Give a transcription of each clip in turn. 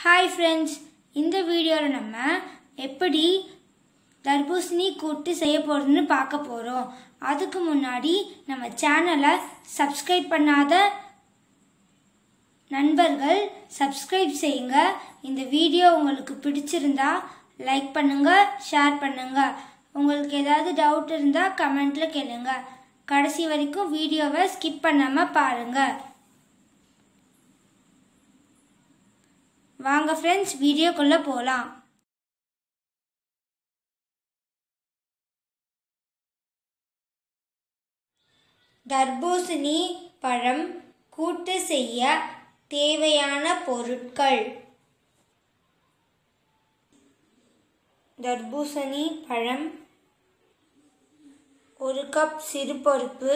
hi friends இந்த வீடியோவில் நம்ம எப்படி தர்பூசணி கூட்டு செய்ய போகிறதுன்னு பார்க்க போகிறோம் அதுக்கு முன்னாடி நம்ம சேனலை சப்ஸ்கிரைப் பண்ணாத நண்பர்கள் சப்ஸ்கிரைப் செய்யுங்க இந்த வீடியோ உங்களுக்கு பிடிச்சிருந்தா லைக் பண்ணுங்க ஷேர் பண்ணுங்க உங்களுக்கு ஏதாவது டவுட் இருந்தால் கமெண்ட்ல கேளுங்க கடைசி வரைக்கும் வீடியோவை ஸ்கிப் பண்ணாமல் பாருங்க வாங்க ஃப்ரெண்ட்ஸ் வீடியோக்குள்ளே போகலாம் தர்பூசணி பழம் கூட்டு செய்ய தேவையான பொருட்கள் தர்பூசணி பழம் ஒரு கப் சிறுபருப்பு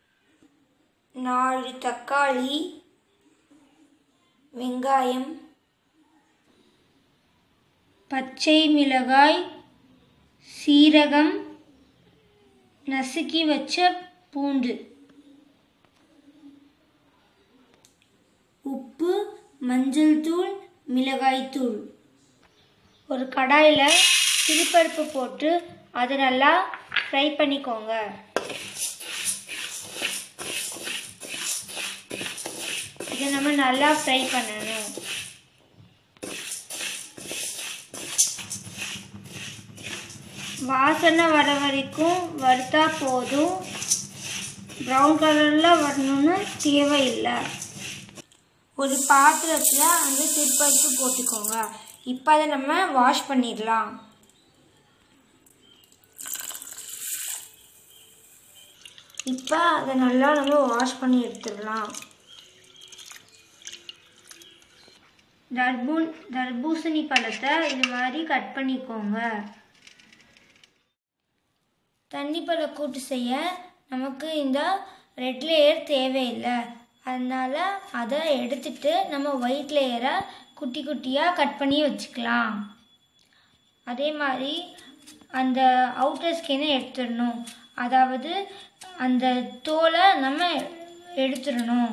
நாலு தக்காளி வெங்காயம் பச்சை மிளகாய் சீரகம் நசுக்கி வச்ச பூண்டு உப்பு மஞ்சள் தூள் மிளகாய் தூள் ஒரு கடாயில் சிறுபருப்பு போட்டு அதை நல்லா ஃப்ரை பண்ணிக்கோங்க இதை நம்ம நல்லா ஃப்ரை பண்ணணும் வாசனை வர வரைக்கும் வறுத்தா போதும் ப்ரௌன் கலரில் வரணும்னு தேவையில்லை ஒரு பாத்திரத்தில் அந்த சிறுபருப்பு போட்டுக்கோங்க இப்போ அதை நம்ம வாஷ் பண்ணிடலாம் இப்போ அதை நல்லா நம்ம வாஷ் பண்ணி எடுத்துடலாம் தர்பூன் தர்பூசணி பழத்தை இது மாதிரி கட் பண்ணிக்கோங்க தண்ணி பழ கூட்டு செய்ய நமக்கு இந்த ரெட் லேயர் தேவையில்லை அதனால் அதை எடுத்துட்டு நம்ம ஒயிட் லேயரை குட்டி குட்டியாக கட் பண்ணி வச்சுக்கலாம் அதே மாதிரி அந்த அவுட்டர் ஸ்கினை எடுத்துடணும் அதாவது அந்த தோலை நம்ம எடுத்துடணும்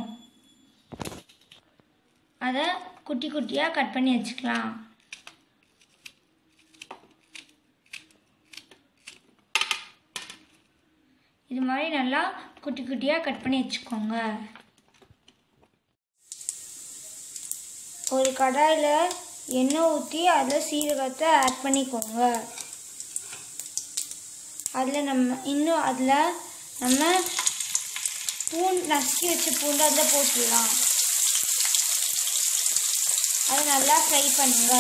அதை குட்டி குட்டியாக கட் பண்ணி வச்சுக்கலாம் இது மாதிரி நல்லா குட்டி குட்டியாக கட் பண்ணி வச்சுக்கோங்க ஒரு கடாயில் எண்ணெய் ஊற்றி அதில் சீரகத்தை ஆட் பண்ணிக்கோங்க அதில் நம்ம இன்னும் அதில் நம்ம பூண்டு நசுக்கி வச்ச பூண்டு அதில் போட்டுடலாம் அதை நல்லா ஃப்ரை பண்ணுங்க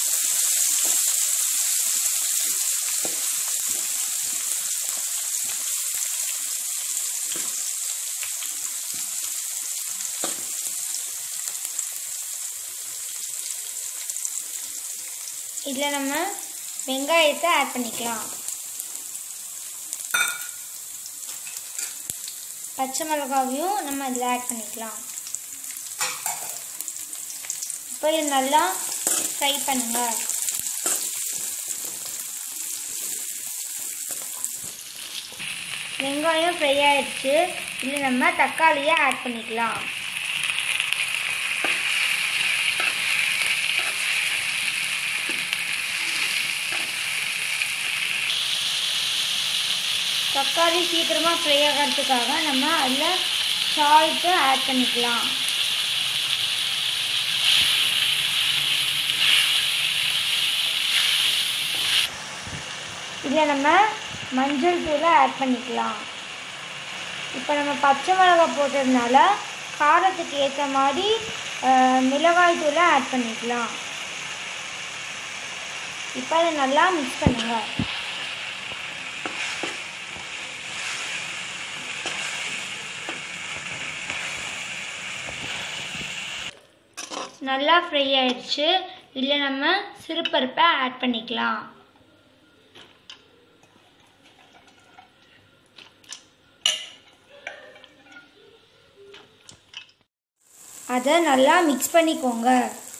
இதில் நம்ம வெங்காயத்தை ஆட் பண்ணிக்கலாம் பச்சை மிளகாவையும் நம்ம இதில் ஆட் பண்ணிக்கலாம் இப்போ இது நல்லா ஃப்ரை பண்ணுங்க வெங்காயம் ஃப்ரை ஆயிடுச்சு இதில் நம்ம தக்காளியை ஆட் பண்ணிக்கலாம் தக்காளி சீக்கிரமாக ஃப்ரை ஆகிறதுக்காக நம்ம அதில் சால்ட்டு ஆட் பண்ணிக்கலாம் இதில் நம்ம மஞ்சள் தூளை ஆட் பண்ணிக்கலாம் இப்போ நம்ம பச்சை மிளகாய் போட்டதுனால காரத்துக்கு ஏற்ற மாதிரி மிளகாய் தூளை ஆட் பண்ணிக்கலாம் இப்போ அதை நல்லா மிக்ஸ் பண்ணுங்கள் நல்லா ஃப்ரை ஆயிடுச்சு இதில் நம்ம சிறுபருப்பை ஆட் பண்ணிக்கலாம் அதை நல்லா மிக்ஸ் பண்ணிக்கோங்க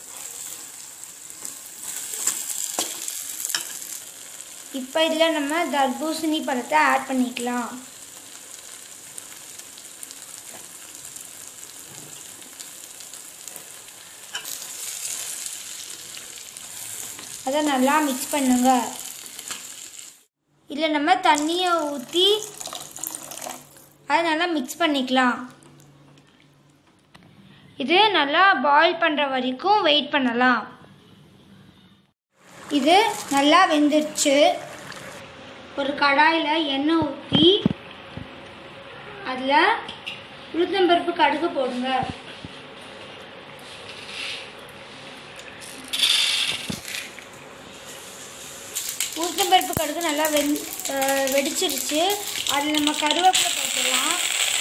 இப்போ இதில் நம்ம தர்பூசணி பழத்தை ஆட் பண்ணிக்கலாம் அதை நல்லா மிக்ஸ் பண்ணுங்க இதில் நம்ம தண்ணியை ஊற்றி அதை நல்லா மிக்ஸ் பண்ணிக்கலாம் இது நல்லா பாயில் பண்ணுற வரைக்கும் வெயிட் பண்ணலாம் இது நல்லா வெந்துருச்சு ஒரு கடாயில் எண்ணெய் ஊற்றி அதில் உளுத்தம்பருப்பு கடுகு போடுங்க உளுத்தம்பருப்பு கடுகு நல்லா வெந் அஹ் வெடிச்சிருச்சு அதில் நம்ம கருவேப்பிலை போட்டுடலாம்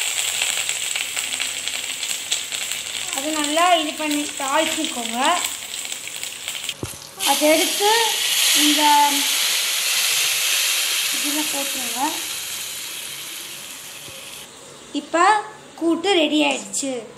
அது நல்லா இது பண்ணி தாளிச்சிக்கோங்க அதை எடுத்து இந்த இதில் போட்டுருங்க இப்போ கூட்டு ரெடி ஆயிடுச்சு